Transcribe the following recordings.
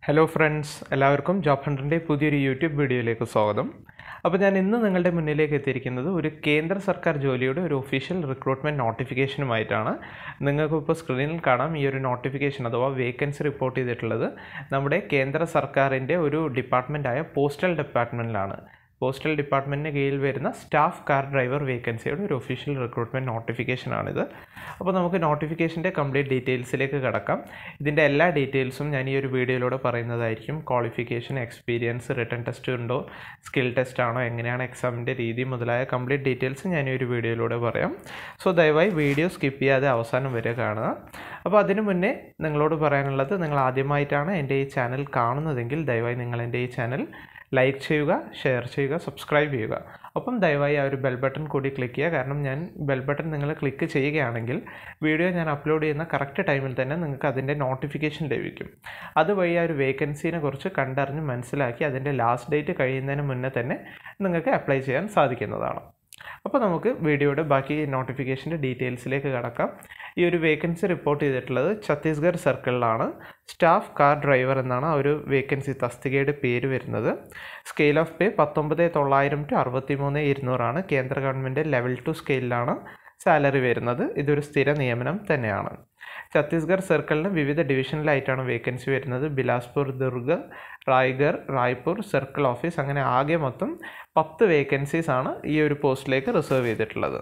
hello friends എല്ലാവർക്കും job ഹണ്ടറിൻ്റെ പുതിയൊരു യൂട്യൂബ് വീഡിയോയിലേക്ക് സ്വാഗതം അപ്പോൾ ഞാൻ ഇന്ന് നിങ്ങളുടെ മുന്നിലേക്ക് എത്തിയിരിക്കുന്നത് ഒരു കേന്ദ്ര സർക്കാർ ജോലിയുടെ ഒരു ഒഫീഷ്യൽ റിക്രൂട്ട്മെൻറ്റ് നോട്ടിഫിക്കേഷനുമായിട്ടാണ് നിങ്ങൾക്ക് ഇപ്പോൾ സ്ക്രീനിൽ കാണാം ഈ ഒരു നോട്ടിഫിക്കേഷൻ അഥവാ വേക്കൻസി റിപ്പോർട്ട് ചെയ്തിട്ടുള്ളത് നമ്മുടെ കേന്ദ്ര സർക്കാരിൻ്റെ ഒരു ഡിപ്പാർട്ട്മെൻറ്റായ പോസ്റ്റൽ ഡിപ്പാർട്ട്മെൻറ്റിലാണ് പോസ്റ്റൽ ഡിപ്പാർട്ട്മെൻറ്റിന് കീഴിൽ വരുന്ന സ്റ്റാഫ് കാർ ഡ്രൈവർ വേക്കൻസിയുടെ ഒരു ഒഫീഷ്യൽ റിക്രൂട്ട്മെൻറ്റ് നോട്ടിഫിക്കേഷനാണിത് അപ്പോൾ നമുക്ക് നോട്ടിഫിക്കേഷൻ്റെ കംപ്ലീറ്റ് ഡീറ്റെയിൽസിലേക്ക് കടക്കാം ഇതിൻ്റെ എല്ലാ ഡീറ്റെയിൽസും ഞാൻ ഈ ഒരു വീഡിയോയിലൂടെ പറയുന്നതായിരിക്കും ക്വാളിഫിക്കേഷൻ എക്സ്പീരിയൻസ് റിട്ടേൺ ടെസ്റ്റ് ഉണ്ടോ സ്കിൽ ടെസ്റ്റ് ആണോ എങ്ങനെയാണ് എക്സാമിൻ്റെ രീതി മുതലായ കംപ്ലീറ്റ് ഡീറ്റെയിൽസ് ഞാൻ ഈ ഒരു വീഡിയോയിലൂടെ പറയാം സോ ദയവായി വീഡിയോ സ്കിപ്പ് ചെയ്യാതെ അവസാനം വരെ കാണുക അപ്പോൾ അതിനു മുന്നേ നിങ്ങളോട് പറയാനുള്ളത് നിങ്ങൾ ആദ്യമായിട്ടാണ് എൻ്റെ ഈ ചാനൽ കാണുന്നതെങ്കിൽ ദയവായി നിങ്ങൾ എൻ്റെ ഈ ചാനൽ ലൈക്ക് ചെയ്യുക ഷെയർ ചെയ്യുക സബ്സ്ക്രൈബ് ചെയ്യുക ഒപ്പം ദയവായി ആ ഒരു ബെൽ ബട്ടൺ കൂടി ക്ലിക്ക് ചെയ്യുക കാരണം ഞാൻ ബെൽ ബട്ടൺ നിങ്ങൾ ക്ലിക്ക് ചെയ്യുകയാണെങ്കിൽ വീഡിയോ ഞാൻ അപ്ലോഡ് ചെയ്യുന്ന കറക്റ്റ് ടൈമിൽ തന്നെ നിങ്ങൾക്ക് അതിൻ്റെ നോട്ടിഫിക്കേഷൻ ലഭിക്കും അതുവഴി ആ ഒരു വേക്കൻസിനെ കുറിച്ച് കണ്ടറിഞ്ഞ് മനസ്സിലാക്കി അതിൻ്റെ ലാസ്റ്റ് ഡേറ്റ് കഴിയുന്നതിന് മുന്നേ തന്നെ നിങ്ങൾക്ക് അപ്ലൈ ചെയ്യാൻ സാധിക്കുന്നതാണ് അപ്പോൾ നമുക്ക് വീഡിയോയുടെ ബാക്കി നോട്ടിഫിക്കേഷൻ്റെ ഡീറ്റെയിൽസിലേക്ക് കടക്കാം ഈ ഒരു വേക്കൻസി റിപ്പോർട്ട് ചെയ്തിട്ടുള്ളത് ഛത്തീസ്ഗഡ് സർക്കിളിലാണ് സ്റ്റാഫ് കാർ ഡ്രൈവർ എന്നാണ് ആ ഒരു വേക്കൻസി തസ്തികയുടെ പേര് വരുന്നത് സ്കെയിൽ ഓഫ് പേ പത്തൊമ്പത് തൊള്ളായിരം ടു അറുപത്തി മൂന്ന് ഇരുന്നൂറാണ് കേന്ദ്ര ഗവൺമെൻറ് ലെവൽ ടു സ്കെയിലാണ് സാലറി വരുന്നത് ഇതൊരു സ്ഥിര നിയമനം തന്നെയാണ് ഛത്തീസ്ഗഡ് സർക്കിളിന് വിവിധ ഡിവിഷനിലായിട്ടാണ് വേക്കൻസി വരുന്നത് ബിലാസ്പൂർ ദുർഗ് റായ്ഗർ റായ്പൂർ സർക്കിൾ ഓഫീസ് അങ്ങനെ ആകെ മൊത്തം പത്ത് വേക്കൻസീസ് ആണ് ഈ ഒരു പോസ്റ്റിലേക്ക് റിസർവ് ചെയ്തിട്ടുള്ളത്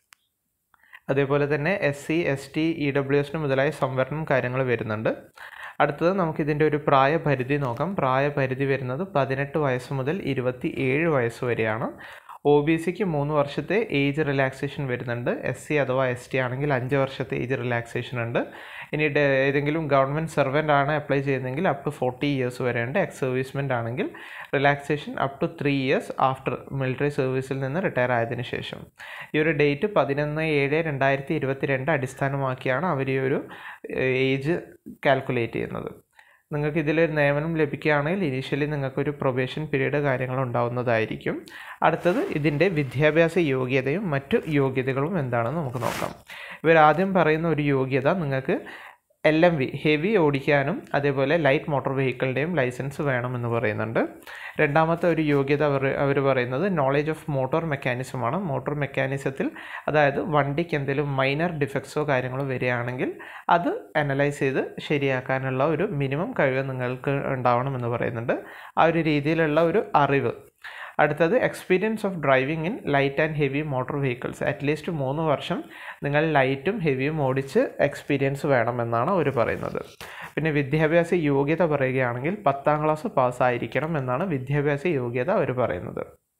അതേപോലെ തന്നെ S C S T E W എസിന് മുതലായ സംവരണം കാര്യങ്ങൾ വരുന്നുണ്ട് അടുത്തത് നമുക്ക് ഇതിൻ്റെ ഒരു പ്രായപരിധി നോക്കാം പ്രായപരിധി വരുന്നത് പതിനെട്ട് വയസ്സ് മുതൽ ഇരുപത്തി ഏഴ് വയസ്സ് വരെയാണ് ഒ ബി സിക്ക് മൂന്ന് വർഷത്തെ ഏജ് റിലാക്സേഷൻ വരുന്നുണ്ട് എസ് സി അഥവാ എസ് ടി ആണെങ്കിൽ അഞ്ച് വർഷത്തെ ഏജ് റിലാക്സേഷൻ ഉണ്ട് ഇനി ഏതെങ്കിലും ഗവൺമെൻറ് സെർവൻ്റ് ആണ് അപ്ലൈ ചെയ്യുന്നതെങ്കിൽ അപ് ടു ഫോർട്ടി ഇയേഴ്സ് വരെയുണ്ട് എക്സ് സർവീസ്മെൻ്റ് ആണെങ്കിൽ relaxation up to three years after military സർവീസിൽ നിന്ന് റിട്ടയർ ആയതിനു ശേഷം ഈ ഒരു ഡേറ്റ് പതിനൊന്ന് ഏഴ് രണ്ടായിരത്തി ഇരുപത്തി രണ്ട് അടിസ്ഥാനമാക്കിയാണ് അവർ ഈ ഒരു ഏജ് കാൽക്കുലേറ്റ് ചെയ്യുന്നത് നിങ്ങൾക്ക് ഇതിലൊരു നിയമനം ലഭിക്കുകയാണെങ്കിൽ ഇനീഷ്യലി നിങ്ങൾക്കൊരു പ്രൊബേഷൻ പീരീഡ് കാര്യങ്ങൾ ഉണ്ടാവുന്നതായിരിക്കും അടുത്തത് ഇതിൻ്റെ വിദ്യാഭ്യാസ യോഗ്യതയും മറ്റു യോഗ്യതകളും എന്താണെന്ന് നമുക്ക് നോക്കാം ഇവരാദ്യം പറയുന്ന ഒരു യോഗ്യത നിങ്ങൾക്ക് എൽ എം വി ഹെവി ഓടിക്കാനും അതേപോലെ ലൈറ്റ് മോട്ടോർ വെഹിക്കിളിൻ്റെയും ലൈസൻസ് വേണമെന്ന് പറയുന്നുണ്ട് രണ്ടാമത്തെ ഒരു യോഗ്യത അവർ അവർ പറയുന്നത് നോളേജ് ഓഫ് മോട്ടോർ മെക്കാനിസമാണ് മോട്ടോർ മെക്കാനിസത്തിൽ അതായത് വണ്ടിക്ക് എന്തെങ്കിലും മൈനർ ഡിഫക്ട്സോ കാര്യങ്ങളോ വരികയാണെങ്കിൽ അത് അനലൈസ് ചെയ്ത് ശരിയാക്കാനുള്ള ഒരു മിനിമം കഴിവ് നിങ്ങൾക്ക് ഉണ്ടാവണമെന്ന് പറയുന്നുണ്ട് ആ ഒരു രീതിയിലുള്ള ഒരു അറിവ് അടുത്തത് experience of driving in light and heavy motor vehicles at least മൂന്ന് വർഷം നിങ്ങൾ ലൈറ്റും ഹെവിയും ഓടിച്ച് എക്സ്പീരിയൻസ് വേണമെന്നാണ് അവർ പറയുന്നത് പിന്നെ വിദ്യാഭ്യാസ യോഗ്യത പറയുകയാണെങ്കിൽ പത്താം ക്ലാസ് പാസ്സായിരിക്കണം എന്നാണ് വിദ്യാഭ്യാസ യോഗ്യത അവർ പറയുന്നത്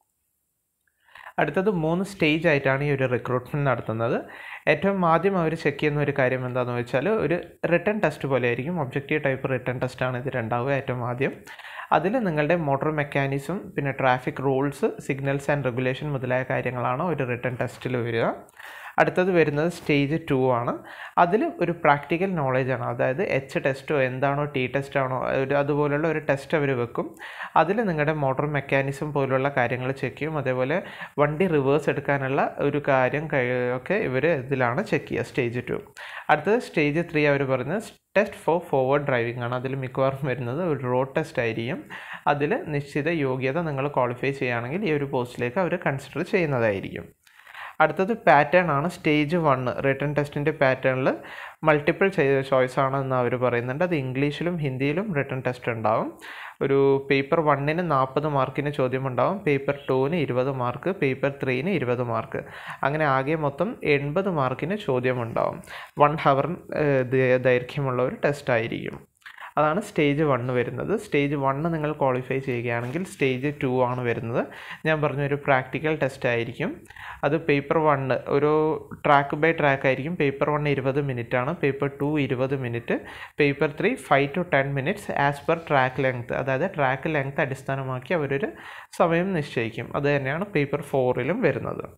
അടുത്തത് മൂന്ന് സ്റ്റേജ് ആയിട്ടാണ് ഈ ഒരു റിക്രൂട്ട്മെൻറ്റ് നടത്തുന്നത് ഏറ്റവും ആദ്യം അവർ ചെക്ക് ചെയ്യുന്ന ഒരു കാര്യം എന്താണെന്ന് വെച്ചാൽ ഒരു റിട്ടേൺ ടെസ്റ്റ് പോലെ ആയിരിക്കും ഒബ്ജക്റ്റീവ് ടൈപ്പ് റിട്ടേൺ ടെസ്റ്റാണ് ഇത് രണ്ടാവുക ഏറ്റവും ആദ്യം അതിൽ നിങ്ങളുടെ മോട്ടോർ മെക്കാനിസം പിന്നെ traffic rules signals and regulation മുതലായ കാര്യങ്ങളാണ് ഒരു റിട്ടേൺ ടെസ്റ്റിൽ വരിക അടുത്തത് വരുന്നത് സ്റ്റേജ് ടു ആണ് അതിൽ ഒരു പ്രാക്ടിക്കൽ നോളേജാണ് അതായത് എച്ച് ടെസ്റ്റോ എന്താണോ ടി ടെസ്റ്റ് ആണോ ഒരു അതുപോലുള്ള ഒരു ടെസ്റ്റ് അവർ വെക്കും അതിൽ നിങ്ങളുടെ മോട്ടോർ മെക്കാനിസം പോലുള്ള കാര്യങ്ങൾ ചെക്ക് ചെയ്യും അതേപോലെ വണ്ടി റിവേഴ്സ് എടുക്കാനുള്ള ഒരു കാര്യം ഒക്കെ ഇവർ ഇതിലാണ് ചെക്ക് ചെയ്യുക സ്റ്റേജ് ടു അടുത്തത് സ്റ്റേജ് ത്രീ അവർ പറയുന്നത് ടെസ്റ്റ് ഫോർ ഫോർവേഡ് ഡ്രൈവിംഗ് ആണ് അതിൽ മിക്കവാറും വരുന്നത് ഒരു റോഡ് ടെസ്റ്റ് ആയിരിക്കും അതിൽ നിശ്ചിത യോഗ്യത നിങ്ങൾ ക്വാളിഫൈ ചെയ്യുകയാണെങ്കിൽ ഈ ഒരു പോസ്റ്റിലേക്ക് അവർ കൺസിഡർ ചെയ്യുന്നതായിരിക്കും അടുത്തത് പാറ്റേൺ ആണ് സ്റ്റേജ് വണ്ണ് റിട്ടേൺ ടെസ്റ്റിൻ്റെ പാറ്റേണിൽ മൾട്ടിപ്പിൾ ചോയ്സ് ആണെന്ന് അവർ പറയുന്നുണ്ട് അത് ഇംഗ്ലീഷിലും ഹിന്ദിയിലും റിട്ടേൺ ടെസ്റ്റ് ഉണ്ടാവും ഒരു പേപ്പർ വണ്ണിന് നാൽപ്പത് മാർക്കിന് ചോദ്യമുണ്ടാവും പേപ്പർ ടുവിന് ഇരുപത് മാർക്ക് പേപ്പർ ത്രീന് ഇരുപത് മാർക്ക് അങ്ങനെ ആകെ മൊത്തം എൺപത് മാർക്കിന് ചോദ്യമുണ്ടാവും വൺ ഹവർ ദൈർഘ്യമുള്ള ഒരു ടെസ്റ്റ് ആയിരിക്കും അതാണ് സ്റ്റേജ് വണ്ണ് വരുന്നത് സ്റ്റേജ് വണ്ണ് നിങ്ങൾ ക്വാളിഫൈ ചെയ്യുകയാണെങ്കിൽ സ്റ്റേജ് ടു ആണ് വരുന്നത് ഞാൻ പറഞ്ഞ ഒരു പ്രാക്ടിക്കൽ ടെസ്റ്റ് ആയിരിക്കും അത് പേപ്പർ വണ്ണ് ഒരു ട്രാക്ക് ബൈ ട്രാക്ക് ആയിരിക്കും പേപ്പർ വൺ ഇരുപത് മിനിറ്റ് ആണ് പേപ്പർ ടു ഇരുപത് minute paper three five to ten minutes as per track length അതായത് ട്രാക്ക് ലെങ്ത് അടിസ്ഥാനമാക്കി അവരൊരു സമയം നിശ്ചയിക്കും അത് തന്നെയാണ് പേപ്പർ ഫോറിലും വരുന്നത്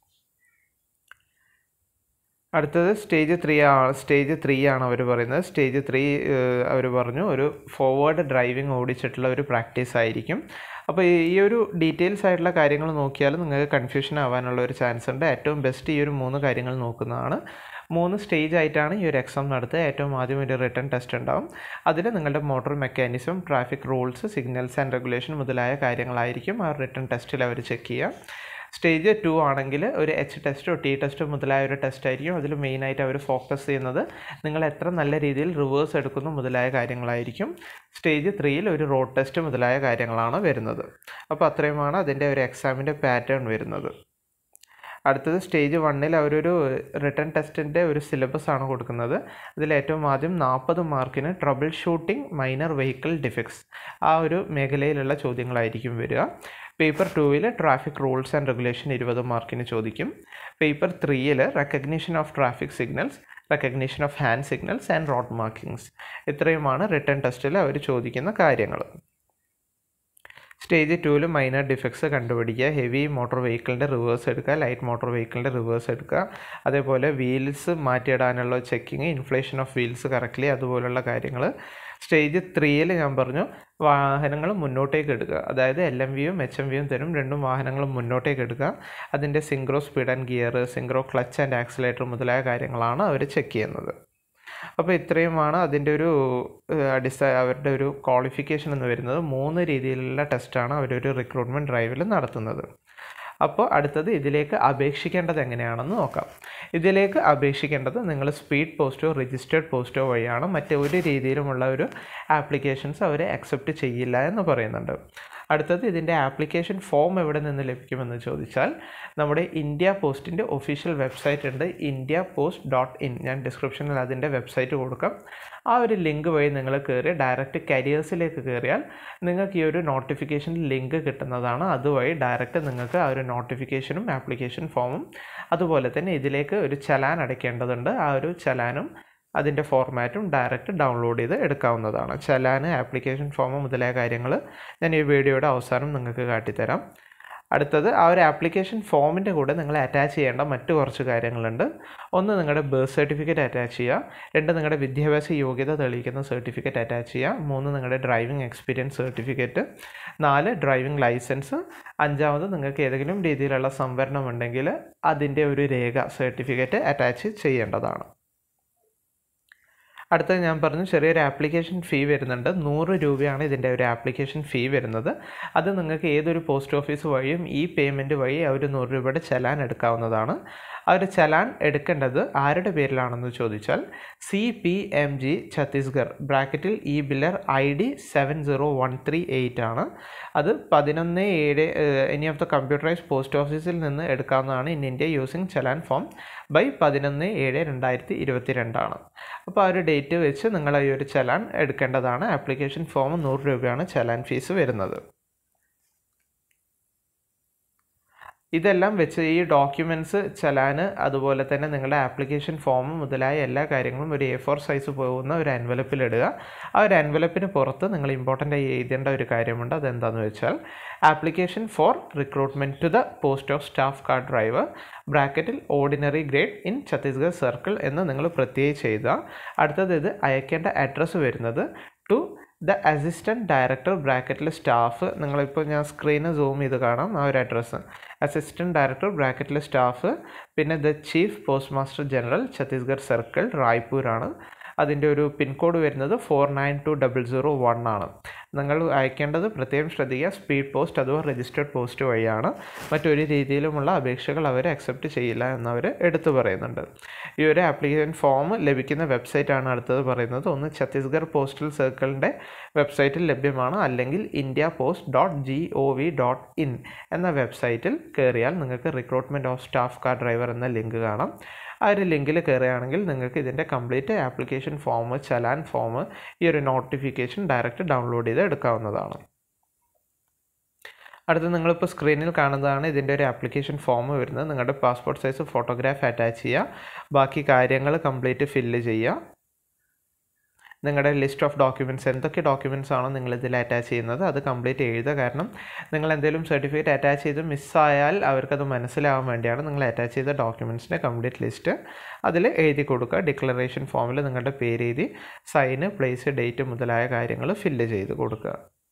അടുത്തത് സ്റ്റേജ് ത്രീ ആണ് സ്റ്റേജ് ത്രീ ആണ് അവർ പറയുന്നത് സ്റ്റേജ് ത്രീ അവർ പറഞ്ഞു ഒരു ഫോർവേഡ് ഡ്രൈവിംഗ് ഓടിച്ചിട്ടുള്ള ഒരു പ്രാക്ടീസ് ആയിരിക്കും അപ്പോൾ ഈ ഒരു ഡീറ്റെയിൽസ് ആയിട്ടുള്ള കാര്യങ്ങൾ നോക്കിയാൽ നിങ്ങൾക്ക് കൺഫ്യൂഷൻ ആവാനുള്ള ഒരു ചാൻസ് ഉണ്ട് ഏറ്റവും ബെസ്റ്റ് ഈ ഒരു മൂന്ന് കാര്യങ്ങൾ നോക്കുന്നതാണ് മൂന്ന് സ്റ്റേജ് ആയിട്ടാണ് ഈ ഒരു എക്സാം നടത്തുക ഏറ്റവും ആദ്യം ഒരു റിട്ടേൺ ടെസ്റ്റ് ഉണ്ടാവും അതിൽ നിങ്ങളുടെ motor mechanism traffic rules signals and regulation മുതലായ കാര്യങ്ങളായിരിക്കും ആ റിട്ടേൺ ടെസ്റ്റിൽ അവർ ചെക്ക് ചെയ്യുക സ്റ്റേജ് ടു ആണെങ്കിൽ ഒരു എച്ച് ടെസ്റ്റോ ടി ടെസ്റ്റോ മുതലായ ഒരു ടെസ്റ്റ് ആയിരിക്കും അതിൽ മെയിനായിട്ട് അവർ ഫോക്കസ് ചെയ്യുന്നത് നിങ്ങൾ എത്ര നല്ല രീതിയിൽ റിവേഴ്സ് എടുക്കുന്നു മുതലായ കാര്യങ്ങളായിരിക്കും സ്റ്റേജ് ത്രീയിൽ ഒരു റോഡ് ടെസ്റ്റ് മുതലായ കാര്യങ്ങളാണ് വരുന്നത് അപ്പോൾ അത്രയുമാണ് അതിൻ്റെ ഒരു എക്സാമിൻ്റെ പാറ്റേൺ വരുന്നത് അടുത്തത് സ്റ്റേജ് വണ്ണിൽ അവരൊരു റിട്ടേൺ ടെസ്റ്റിൻ്റെ ഒരു സിലബസ് ആണ് കൊടുക്കുന്നത് അതിൽ ഏറ്റവും ആദ്യം നാൽപ്പത് മാർക്കിന് troubleshooting minor vehicle defects ആ ഒരു മേഖലയിലുള്ള ചോദ്യങ്ങളായിരിക്കും വരിക പേപ്പർ ടൂവിൽ ട്രാഫിക് റൂൾസ് ആൻഡ് റെഗുലേഷൻ ഇരുപത് മാർക്കിന് ചോദിക്കും പേപ്പർ ത്രീയിൽ recognition of traffic signals recognition of hand signals and road markings ഇത്രയുമാണ് റിട്ടേൺ ടെസ്റ്റിൽ അവർ ചോദിക്കുന്ന കാര്യങ്ങൾ സ്റ്റേജ് ടൂവിൽ മൈനർ ഡിഫക്ട്സ് കണ്ടുപിടിക്കുക ഹെവി മോട്ടോർ വെഹിക്കിളിൻ്റെ റിവേഴ്സ് എടുക്കുക ലൈറ്റ് മോട്ടോർ വെഹിക്കിളിൻ്റെ റിവേഴ്സ് എടുക്കുക അതേപോലെ വീൽസ് മാറ്റിയിടാനുള്ള checking inflation of wheels correctly അതുപോലുള്ള കാര്യങ്ങൾ സ്റ്റേജ് ത്രീയിൽ ഞാൻ പറഞ്ഞു വാഹനങ്ങൾ മുന്നോട്ടേക്ക് എടുക്കുക അതായത് എൽ എം വിയും എച്ച് എം വിയും തരും രണ്ടും വാഹനങ്ങൾ മുന്നോട്ടേക്ക് എടുക്കുക അതിൻ്റെ synchro speed and gear synchro clutch and accelerator മുതലായ കാര്യങ്ങളാണ് അവർ ചെക്ക് ചെയ്യുന്നത് അപ്പോൾ ഇത്രയുമാണ് അതിൻ്റെ ഒരു അടിസ്ഥാന അവരുടെ ഒരു ക്വാളിഫിക്കേഷൻ എന്ന് വരുന്നത് മൂന്ന് രീതിയിലുള്ള ടെസ്റ്റാണ് അവരൊരു റിക്രൂട്ട്മെൻറ്റ് ഡ്രൈവിൽ നടത്തുന്നത് അപ്പോൾ അടുത്തത് ഇതിലേക്ക് അപേക്ഷിക്കേണ്ടത് എങ്ങനെയാണെന്ന് നോക്കാം ഇതിലേക്ക് അപേക്ഷിക്കേണ്ടത് നിങ്ങൾ സ്പീഡ് പോസ്റ്റോ രജിസ്റ്റേർഡ് പോസ്റ്റോ വഴിയാണ് മറ്റൊരു രീതിയിലുമുള്ള ഒരു ആപ്ലിക്കേഷൻസ് അവർ അക്സെപ്റ്റ് ചെയ്യില്ല എന്ന് പറയുന്നുണ്ട് അടുത്തത് ഇതിൻ്റെ ആപ്ലിക്കേഷൻ ഫോം എവിടെ നിന്ന് ലഭിക്കുമെന്ന് ചോദിച്ചാൽ നമ്മുടെ ഇന്ത്യ പോസ്റ്റിൻ്റെ ഒഫീഷ്യൽ വെബ്സൈറ്റ് ഉണ്ട് ഇന്ത്യ പോസ്റ്റ് ഡോട്ട് ഇൻ ഞാൻ ഡിസ്ക്രിപ്ഷനിൽ അതിൻ്റെ വെബ്സൈറ്റ് കൊടുക്കാം ആ ഒരു ലിങ്ക് വഴി നിങ്ങൾ കയറി ഡയറക്റ്റ് കരിയേഴ്സിലേക്ക് കയറിയാൽ നിങ്ങൾക്ക് ഈ ഒരു നോട്ടിഫിക്കേഷൻ ലിങ്ക് കിട്ടുന്നതാണ് അതുവഴി ഡയറക്റ്റ് നിങ്ങൾക്ക് ആ ഒരു നോട്ടിഫിക്കേഷനും ആപ്ലിക്കേഷൻ ഫോമും അതുപോലെ തന്നെ ഇതിലേക്ക് ഒരു ചലാൻ അടയ്ക്കേണ്ടതുണ്ട് ആ ഒരു ചലാനും അതിൻ്റെ ഫോർമാറ്റും ഡയറക്റ്റ് ഡൗൺലോഡ് ചെയ്ത് എടുക്കാവുന്നതാണ് ചലാന് ആപ്ലിക്കേഷൻ ഫോം മുതലായ കാര്യങ്ങൾ ഞാൻ ഈ വീഡിയോയുടെ അവസാനം നിങ്ങൾക്ക് കാട്ടിത്തരാം അടുത്തത് ആ ഒരു ആപ്ലിക്കേഷൻ ഫോമിൻ്റെ കൂടെ നിങ്ങൾ അറ്റാച്ച് ചെയ്യേണ്ട മറ്റു കുറച്ച് കാര്യങ്ങളുണ്ട് ഒന്ന് നിങ്ങളുടെ ബർത്ത് സർട്ടിഫിക്കറ്റ് അറ്റാച്ച് ചെയ്യുക രണ്ട് നിങ്ങളുടെ വിദ്യാഭ്യാസ യോഗ്യത തെളിയിക്കുന്ന സർട്ടിഫിക്കറ്റ് അറ്റാച്ച് ചെയ്യുക മൂന്ന് നിങ്ങളുടെ ഡ്രൈവിംഗ് എക്സ്പീരിയൻസ് സർട്ടിഫിക്കറ്റ് നാല് ഡ്രൈവിംഗ് ലൈസൻസ് അഞ്ചാമത് നിങ്ങൾക്ക് ഏതെങ്കിലും രീതിയിലുള്ള സംവരണം ഉണ്ടെങ്കിൽ അതിൻ്റെ ഒരു രേഖ സർട്ടിഫിക്കറ്റ് അറ്റാച്ച് ചെയ്യേണ്ടതാണ് അടുത്തത് ഞാൻ പറഞ്ഞു ചെറിയൊരു ആപ്ലിക്കേഷൻ ഫീ വരുന്നുണ്ട് നൂറ് രൂപയാണ് ഇതിൻ്റെ ഒരു ആപ്ലിക്കേഷൻ ഫീ വരുന്നത് അത് നിങ്ങൾക്ക് ഏതൊരു പോസ്റ്റ് ഓഫീസ് വഴിയും ഈ പേയ്മെൻറ്റ് വഴി ആ ഒരു നൂറ് രൂപയുടെ ചലാൻ എടുക്കാവുന്നതാണ് ആ ഒരു ചലാൻ എടുക്കേണ്ടത് ആരുടെ പേരിലാണെന്ന് ചോദിച്ചാൽ C P M G Chhattisgarh ബ്രാക്കറ്റിൽ E biller I D seven zero one three eight ആണ് അത് പതിനൊന്ന് ഏഴ് any of the computerise post ഓഫീസിൽ നിന്ന് എടുക്കാവുന്നതാണ് in India using challan form by പതിനൊന്ന് ഏഴ് രണ്ടായിരത്തി ഇരുപത്തി രണ്ടാണ് അപ്പോൾ ആ ഒരു ഡേറ്റ് വെച്ച് നിങ്ങൾ ഈ ഒരു ചലാൻ എടുക്കേണ്ടതാണ് ആപ്ലിക്കേഷൻ ഫോം നൂറ് രൂപയാണ് ചലാൻ ഫീസ് വരുന്നത് ഇതെല്ലാം വെച്ച് ഈ ഡോക്യുമെൻറ്റ്സ് ചലാന് അതുപോലെ തന്നെ നിങ്ങളുടെ ആപ്ലിക്കേഷൻ ഫോം മുതലായ എല്ലാ കാര്യങ്ങളും ഒരു എ ഫോർ സൈസ് പോകുന്ന ഒരു എൻവലപ്പിൽ ഇടുക ആ ഒരു എൻവലപ്പിന് പുറത്ത് നിങ്ങൾ ഇമ്പോർട്ടൻ്റ് ആയി എഴുതേണ്ട ഒരു കാര്യമുണ്ട് അതെന്താണെന്ന് വെച്ചാൽ application for recruitment to the post of staff car driver ബ്രാക്കറ്റിൽ ordinary grade in Chhattisgarh circle എന്ന് നിങ്ങൾ പ്രത്യേകിച്ച് എഴുതുക അടുത്തത് ഇത് അയക്കേണ്ട അഡ്രസ്സ് വരുന്നത് ടു ദ അസിസ്റ്റൻറ്റ് ഡയറക്ടർ ബ്രാക്കറ്റിൽ സ്റ്റാഫ് നിങ്ങളിപ്പോൾ ഞാൻ സ്ക്രീന് സൂം ചെയ്ത് കാണാം ആ ഒരു അഡ്രസ്സ് അസിസ്റ്റൻറ്റ് ഡയറക്ടർ ബ്രാക്കറ്റിൽ സ്റ്റാഫ് പിന്നെ the chief post master general Chhattisgarh circle റായ്പൂരാണ് അതിൻ്റെ ഒരു പിൻകോഡ് വരുന്നത് four nine two double zero one ആണ് നിങ്ങൾ അയക്കേണ്ടത് പ്രത്യേകം ശ്രദ്ധിക്കുക സ്പീഡ് പോസ്റ്റ് അഥവാ രജിസ്റ്റേർഡ് പോസ്റ്റ് വഴിയാണ് മറ്റൊരു രീതിയിലുമുള്ള അപേക്ഷകൾ അവർ അക്സെപ്റ്റ് ചെയ്യില്ല എന്നവർ എടുത്തു പറയുന്നുണ്ട് ഈ ഒരു ആപ്ലിക്കേഷൻ ഫോം ലഭിക്കുന്ന വെബ്സൈറ്റാണ് അടുത്തത് പറയുന്നത് ഒന്ന് ഛത്തീസ്ഗഡ് പോസ്റ്റൽ സർക്കിളിൻ്റെ വെബ്സൈറ്റിൽ ലഭ്യമാണ് അല്ലെങ്കിൽ India post dot G O V dot in എന്ന വെബ്സൈറ്റിൽ കയറിയാൽ നിങ്ങൾക്ക് recruitment of staff car driver എന്ന ലിങ്ക് കാണാം ആ ഒരു ലിങ്കിൽ കയറുകയാണെങ്കിൽ നിങ്ങൾക്ക് ഇതിൻ്റെ complete application form challan form ഈ ഒരു നോട്ടിഫിക്കേഷൻ ഡയറക്റ്റ് ഡൗൺലോഡ് ചെയ്ത് എടുക്കാവുന്നതാണ് അടുത്ത് നിങ്ങളിപ്പോൾ സ്ക്രീനിൽ കാണുന്നതാണ് ഇതിൻ്റെ ഒരു ആപ്ലിക്കേഷൻ ഫോം വരുന്നത് നിങ്ങളുടെ പാസ്പോർട്ട് സൈസ് ഫോട്ടോഗ്രാഫ് അറ്റാച്ച് ചെയ്യുക ബാക്കി കാര്യങ്ങൾ കംപ്ലീറ്റ് ഫില്ല് ചെയ്യുക നിങ്ങളുടെ ലിസ്റ്റ് ഓഫ് ഡോക്യുമെൻറ്റ്സ് എന്തൊക്കെ ഡോക്യുമെൻറ്റ്സ് ആണോ നിങ്ങൾ ഇതിൽ അറ്റാച്ച് ചെയ്യുന്നത് അത് കംപ്ലീറ്റ് എഴുതുക കാരണം നിങ്ങൾ എന്തെങ്കിലും സർട്ടിഫിക്കറ്റ് അറ്റാച്ച് ചെയ്ത് മിസ്സായാൽ അവർക്കത് മനസ്സിലാവാൻ വേണ്ടിയാണ് നിങ്ങൾ അറ്റാച്ച് ചെയ്ത ഡോക്യുമെൻറ്റ്സിൻ്റെ കംപ്ലീറ്റ് ലിസ്റ്റ് അതിൽ എഴുതി കൊടുക്കുക ഡിക്ലറേഷൻ ഫോമിൽ നിങ്ങളുടെ പേര് എഴുതി സൈന് പ്ലേസ് ഡേറ്റ് മുതലായ കാര്യങ്ങൾ ഫില്ല് ചെയ്ത് കൊടുക്കുക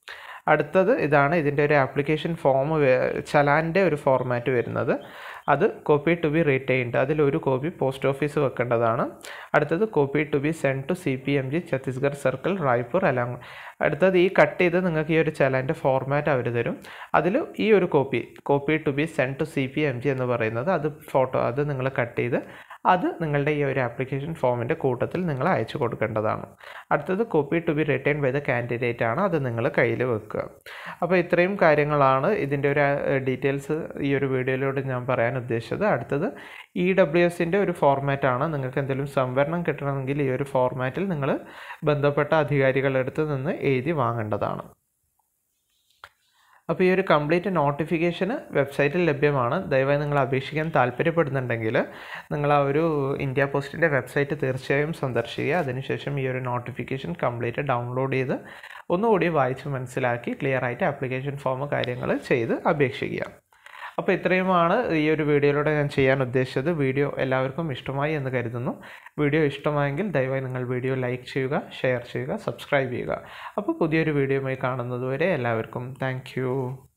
അടുത്തത് ഇതാണ് ഇതിൻ്റെ ഒരു ആപ്ലിക്കേഷൻ ഫോം ചലാൻ്റെ ഒരു ഫോർമാറ്റ് വരുന്നത് അത് കോപ്പി ടു ബി റീറ്റെയിൻഡ് അതിലൊരു കോപ്പി പോസ്റ്റ് ഓഫീസ് വെക്കേണ്ടതാണ് അടുത്തത് copy to be send to C P M G Chhattisgarh circle Raipur along അടുത്തത് ഈ കട്ട് ചെയ്ത് നിങ്ങൾക്ക് ഈ ഒരു ചലാൻ്റെ ഫോർമാറ്റ് അവർ തരും അതിൽ ഈ ഒരു copy copy to be send to C P M G എന്ന് പറയുന്നത് അത് ഫോട്ടോ അത് നിങ്ങൾ കട്ട് ചെയ്ത് അത് നിങ്ങളുടെ ഈ ഒരു ആപ്ലിക്കേഷൻ ഫോമിൻ്റെ കൂട്ടത്തിൽ നിങ്ങൾ അയച്ചു കൊടുക്കേണ്ടതാണ് അടുത്തത് copy to be return by the candidate ആണ് അത് നിങ്ങൾ കയ്യിൽ വെക്കുക അപ്പോൾ ഇത്രയും കാര്യങ്ങളാണ് ഇതിൻ്റെ ഒരു ഡീറ്റെയിൽസ് ഈ ഒരു വീഡിയോയിലൂടെ ഞാൻ പറയാൻ ഉദ്ദേശിച്ചത് അടുത്തത് ഇ ഡബ്ല്യു എസിൻ്റെ ഒരു ഫോർമാറ്റാണ് നിങ്ങൾക്ക് എന്തെങ്കിലും സംവരണം കിട്ടണമെങ്കിൽ ഈ ഒരു ഫോർമാറ്റിൽ നിങ്ങൾ ബന്ധപ്പെട്ട അധികാരികളുടെ അടുത്ത് നിന്ന് എഴുതി വാങ്ങേണ്ടതാണ് അപ്പോൾ ഈ ഒരു കംപ്ലീറ്റ് നോട്ടിഫിക്കേഷന് വെബ്സൈറ്റിൽ ലഭ്യമാണ് ദയവായി നിങ്ങൾ അപേക്ഷിക്കാൻ താല്പര്യപ്പെടുന്നുണ്ടെങ്കിൽ നിങ്ങൾ ആ ഒരു ഇന്ത്യ പോസ്റ്റിൻ്റെ വെബ്സൈറ്റ് തീർച്ചയായും സന്ദർശിക്കുക അതിനുശേഷം ഈ ഒരു നോട്ടിഫിക്കേഷൻ കംപ്ലീറ്റ് ഡൗൺലോഡ് ചെയ്ത് ഒന്നുകൂടി വായിച്ച് മനസ്സിലാക്കി ക്ലിയർ ആയിട്ട് ആപ്ലിക്കേഷൻ ഫോം കാര്യങ്ങൾ ചെയ്ത് അപേക്ഷിക്കുക അപ്പോൾ ഇത്രയുമാണ് ഈ ഒരു വീഡിയോയിലൂടെ ഞാൻ ചെയ്യാൻ ഉദ്ദേശിച്ചത് വീഡിയോ എല്ലാവർക്കും ഇഷ്ടമായി എന്ന് കരുതുന്നു വീഡിയോ ഇഷ്ടമായെങ്കിൽ ദയവായി നിങ്ങൾ വീഡിയോ ലൈക്ക് ചെയ്യുക ഷെയർ ചെയ്യുക സബ്സ്ക്രൈബ് ചെയ്യുക അപ്പോൾ പുതിയൊരു വീഡിയോയുമായി കാണുന്നതുവരെ എല്ലാവർക്കും താങ്ക്